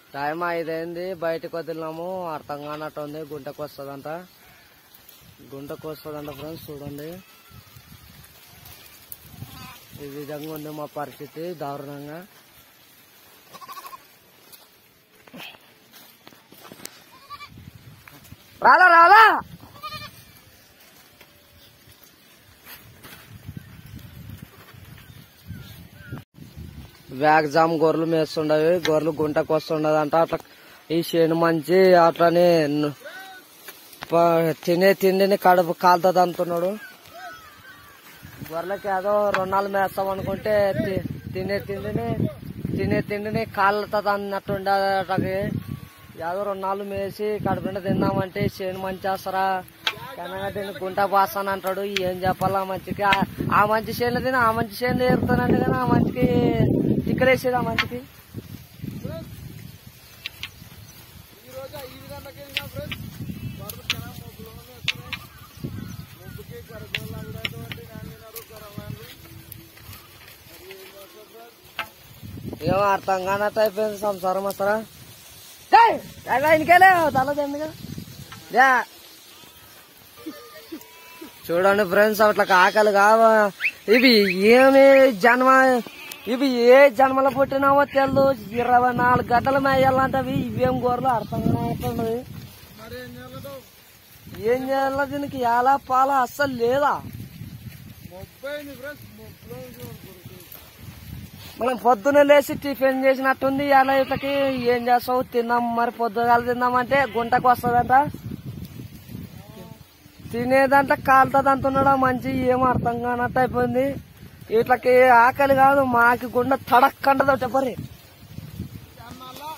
Time ఐదైంది బయటకు వదిలినాము అర్థం కానట్టు ఉంది గుంటకు వస్తుందంట గుంటకు వస్తుందంట ఫ్రెండ్స్ చూడండి ఈ విధంగా ఉంది మా పరిస్థితి దారుణంగా రాలా రాలా వ్యాగ్జామ్ గొర్రెలు మేస్తుండవి గొర్రెలు గుంటకు వస్తుండదంట అట్లా ఈ చేను మంచి అట్లని ను- ప- తినే తిండిని కడుపు కాలుతుంది అంటున్నాడు గొర్రెలకి ఏదో రుణాలు మేస్తాం అనుకుంటే తి- తినే తిండిని తినే తిండిని కాలుతుంది అన్నట్టు ఉండేటకి ఏదో రుణాలు మేసి కడుపుండ తిందామంటే చేను మంచి చేస్తారా కనుక దీన్ని గుంట పాస్తాను అంటాడు ఏం చెప్పాలా ఆ మంచికి ఆ- ఆ మంచి చేనులు తిని ఆ మంచి చేనులు ఏరుతానండి కానీ ఆ మంచికి తిక్కలేసేది ఆ మంచికి ఈ రోజు ఐదు గంటలకి వెళ్ళినా ఫ్రెండ్స్ వరద చాలా మొబ్బులు వస్తున్నాయి మొబ్బుకి కరగోళ్ళు అటువంటి నాన్నగారు కరవాళ్ళు మరి ఏం చేస్తారు ఫ్రెండ్స్ ఏమో అర్థం కానట్టు అయిపోయింది సంసారం అసలు ఇంకేలే తల ఎందుకు యా. చూడండి ఫ్రెండ్స్ అట్లా ఆకలి కావా ఇవి ఏమి జన్మ ఇవి ఏ జన్మలో పుట్టినావో తెలియదు ఇరవై నాలుగు గంటలు మేయాలంటే ఇవేం కూరలు అర్థం కానట్టుంది మరి ఏం చేయాలతో ఏం చేయాలో దీనికి ఎలా పాల అస్సలు లేదా మొబ్బై అయింది ఫ్రెండ్స్ మొబ్బులో ఉంది మన కొడుకు మనం పొద్దున్న లేచి టిఫిన్ చేసినట్టుంది ఎలా ఇట్లకి ఏం చేస్తావు తిన్నాం మరి పొద్దుగాల తిన్నామంటే గుంటకు వస్తుందంట తినేదంట కాలుతుంది అంటున్నాడు మంచి ఏం అర్థం కానట్టు అయిపోయింది ఇట్లకి ఆకలి కాదు మాకి గుండె తడక్కంటదో చెప్పరి అన్నల్లా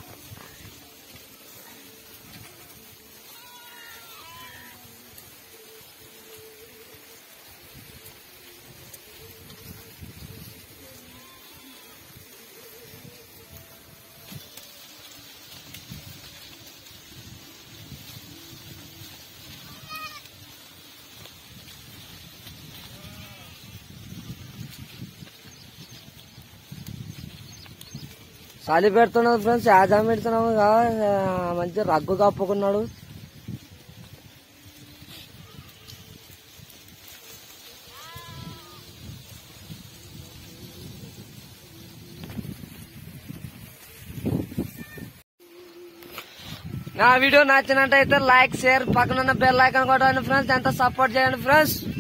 చలి పెడుతున్నాడు ఫ్రెండ్స్ యాజాం పెడుతున్నాము కదా, ఆ, మంచి రగ్గు కప్పుకున్నాడు నా వీడియో నచ్చినట్టయితే లైక్ షేర్ పక్కన బెల్ ఐకాన్ కొట్టండి ఫ్రెండ్స్ ఎంత సపోర్ట్ చేయండి ఫ్రెండ్స్